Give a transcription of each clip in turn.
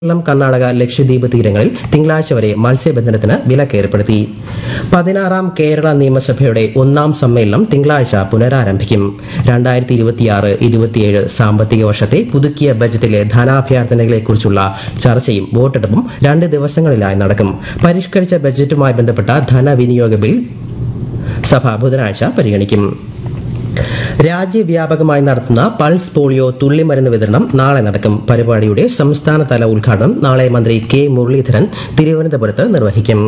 കേരളം കർണാടക ലക്ഷദ്വീപ് തീരങ്ങളിൽ തിങ്കളാഴ്ച വരെ മത്സ്യബന്ധനത്തിന് വിലക്ക് ഏർപ്പെടുത്തി പതിനാറാം കേരള നിയമസഭയുടെ ഒന്നാം സമ്മേളനം തിങ്കളാഴ്ച പുനരാരംഭിക്കും രണ്ടായിരത്തി ഇരുപത്തിയാറ് ഇരുപത്തിയേഴ് സാമ്പത്തിക വർഷത്തെ പുതുക്കിയ ബജറ്റിലെ ധനാഭ്യർത്ഥനകളെക്കുറിച്ചുള്ള ചർച്ചയും വോട്ടെടുപ്പും രണ്ട് ദിവസങ്ങളിലായി നടക്കും പരിഷ്കരിച്ച ബജറ്റുമായി ബന്ധപ്പെട്ട ധനവിനിയോഗ ബിൽ സഭ ബുധനാഴ്ച പരിഗണിക്കും രാജ്യവ്യാപകമായി നടത്തുന്ന പൾസ് പോളിയോ തുള്ളിമരുന്ന് വിതരണം നാളെ നടക്കും പരിപാടിയുടെ സംസ്ഥാനതല ഉദ്ഘാടനം നാളെ മന്ത്രി കെ മുരളീധരൻ തിരുവനന്തപുരത്ത് നിർവഹിക്കും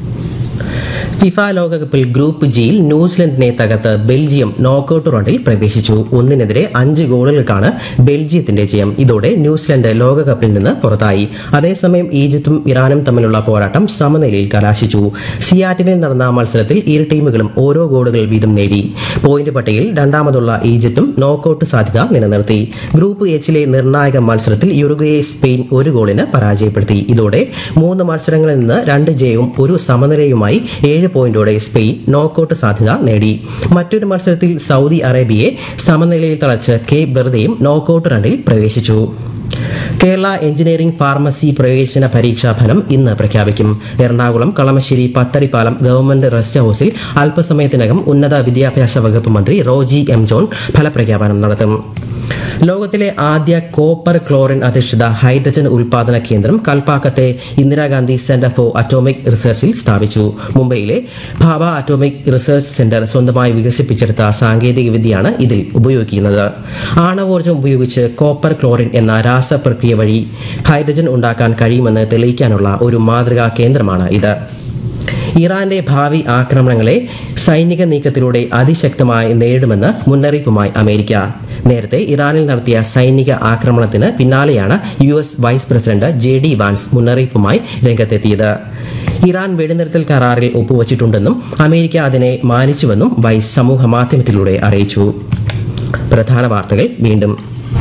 ഫിഫ ലോകകപ്പിൽ ഗ്രൂപ്പ് ജിയിൽ ന്യൂസിലൻഡിനെ തകർത്ത് ബെൽജിയം നോക്കൌട്ട് റൗണ്ടിൽ പ്രവേശിച്ചു ഒന്നിനെതിരെ അഞ്ച് ഗോളുകൾക്കാണ് ബെൽജിയത്തിന്റെ ജയം ഇതോടെ ന്യൂസിലൻഡ് ലോകകപ്പിൽ നിന്ന് പുറത്തായി അതേസമയം ഈജിപ്തും ഇറാനും തമ്മിലുള്ള പോരാട്ടം സമനിലയിൽ കലാശിച്ചു സിയാറ്റിനിൽ നടന്ന മത്സരത്തിൽ ഇരു ടീമുകളും ഓരോ ഗോളുകൾ വീതം നേടി പോയിന്റ് പട്ടികയിൽ രണ്ടാമതുള്ള ഈജിപ്തും നോക്കൌട്ട് സാധ്യത നിലനിർത്തി ഗ്രൂപ്പ് എച്ചിലെ നിർണായക മത്സരത്തിൽ യുറുഗയെ സ്പെയിൻ ഒരു ഗോളിന് പരാജയപ്പെടുത്തി ഇതോടെ മൂന്ന് മത്സരങ്ങളിൽ നിന്ന് രണ്ട് ജയവും ഒരു സമനിലയുമായി ഏഴ് പോയിന്റോടെ സ്പെയിൻ നോക്കൌട്ട് സാധ്യത നേടി മറ്റൊരു മത്സരത്തിൽ സൗദി അറേബ്യയെ സമനിലയിൽ തളച്ച് കേപ്പ് വെറുതെയും നോക്കൌട്ട് റണ്ണിൽ പ്രവേശിച്ചു കേരള എഞ്ചിനീയറിംഗ് ഫാർമസി പ്രവേശന പരീക്ഷാ ഫലം ഇന്ന് പ്രഖ്യാപിക്കും എറണാകുളം കളമശ്ശേരി പത്തടിപ്പാലം ഗവൺമെന്റ് റെസ്റ്റ് ഹൌസിൽ അല്പസമയത്തിനകം ഉന്നത വിദ്യാഭ്യാസ വകുപ്പ് മന്ത്രി റോജി എം ജോൺ ഫലപ്രഖ്യാപനം നടത്തും ലോകത്തിലെ ആദ്യ കോപ്പർ ക്ലോറിൻ അധിഷ്ഠിത ഹൈഡ്രജൻ ഉൽപാദന കേന്ദ്രം കൽപ്പാക്കത്തെ ഇന്ദിരാഗാന്ധി സെന്റർ ഫോർ അറ്റോമിക് റിസർച്ചിൽ സ്ഥാപിച്ചു മുംബൈയിലെ ഭാഭ അറ്റോമിക് റിസർച്ച് സെന്റർ സ്വന്തമായി വികസിപ്പിച്ചെടുത്ത സാങ്കേതിക വിദ്യയാണ് ഇതിൽ ഉപയോഗിക്കുന്നത് ആണവോർജ്ജം ഉപയോഗിച്ച് കോപ്പർ ക്ലോറിൻ എന്ന രാസപ്രക്രിയ വഴി ഹൈഡ്രജൻ ഉണ്ടാക്കാൻ കഴിയുമെന്ന് തെളിയിക്കാനുള്ള ഒരു മാതൃകാ കേന്ദ്രമാണ് ഇത് ഇറാന്റെ ഭാവി ആക്രമണങ്ങളെ സൈനിക നീക്കത്തിലൂടെ അതിശക്തമായി നേരിടുമെന്ന് മുന്നറിയിപ്പുമായി അമേരിക്ക നേരത്തെ ഇറാനിൽ നടത്തിയ സൈനിക ആക്രമണത്തിന് പിന്നാലെയാണ് U S vice president J D Vance മുന്നറിയിപ്പുമായി രംഗത്തെത്തിയത് ഇറാൻ വെടിനിർത്തൽ കരാറിൽ ഒപ്പുവച്ചിട്ടുണ്ടെന്നും അമേരിക്ക അതിനെ മാനിച്ചുവെന്നും വൈസ് സമൂഹ മാധ്യമത്തിലൂടെ അറിയിച്ചു പ്രധാന വാർത്തകൾ വീണ്ടും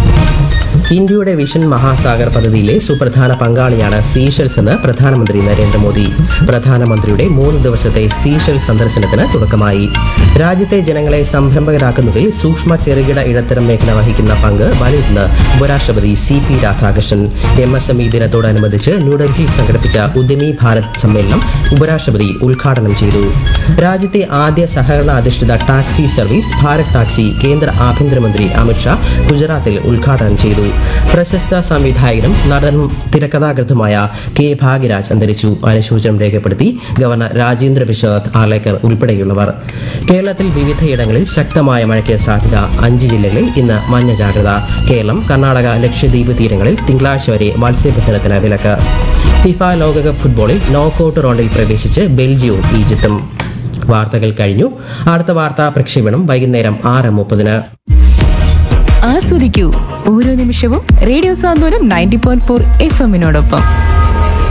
ഇന്ത്യയുടെ വിഷൻ മഹാസാഗർ പദ്ധതിയിലെ സുപ്രധാന പങ്കാളിയാണ് സീഷെൽസ് എന്ന് പ്രധാനമന്ത്രി നരേന്ദ്രമോദി പ്രധാനമന്ത്രിയുടെ മൂന്ന് ദിവസത്തെ സീഷെൽ സന്ദർശനത്തിന് തുടക്കമായി രാജ്യത്തെ ജനങ്ങളെ സംരംഭകരാക്കുന്നതിൽ സൂക്ഷ്മ ചെറുകിട ഇടത്തരം മേഖല വഹിക്കുന്ന പങ്ക് വലുതെന്ന് ഉപരാഷ്ട്രപതി C P Radhakrishnan M S M E ദിനത്തോടനുബന്ധിച്ച് ന്യൂഡൽഹിയിൽ സംഘടിപ്പിച്ച ഉദ്യമി ഭാരത് സമ്മേളനം ഉപരാഷ്ട്രപതി ഉദ്ഘാടനം ചെയ്തു രാജ്യത്തെ ആദ്യ സഹകരണ അധിഷ്ഠിത ടാക്സി സർവീസ് ഭാരത് ടാക്സി കേന്ദ്ര ആഭ്യന്തരമന്ത്രി അമിത്ഷാ ഗുജറാത്തിൽ ഉദ്ഘാടനം ചെയ്തു പ്രശസ്ത സംവിധായകനും നടനും തിരക്കഥാകൃത്തുമായ കെ ഭാഗ്യരാജ് അന്തരിച്ചു അനുശോചനം രേഖപ്പെടുത്തി ഗവർണർ രാജേന്ദ്ര വിശ്വനാഥ് ആലേക്കർ ഉൾപ്പെടെയുള്ളവർ കേരളത്തിൽ വിവിധയിടങ്ങളിൽ ശക്തമായ മഴയ്ക്ക് സാധ്യത അഞ്ച് ജില്ലകളിൽ ഇന്ന് മഞ്ഞ ജാഗ്രത കേരളം കർണാടക ലക്ഷദ്വീപ് തീരങ്ങളിൽ തിങ്കളാഴ്ച വരെ മത്സ്യബന്ധനത്തിന് വിലക്ക് ഫിഫ ലോകകപ്പ് ഫുട്ബോളിൽ നോക്കൌട്ട് റൗണ്ടിൽ പ്രവേശിച്ച് ബെൽജിയവും ഈജിപ്തും വാർത്തകൾ കഴിഞ്ഞു അടുത്ത വാർത്താ പ്രക്ഷേപണം വൈകുന്നേരം ആറ് മുപ്പതിന് ആസ്വദിക്കൂ ഓരോ നിമിഷവും radio Santhwanam ninety point four F എമ്മിനോടൊപ്പം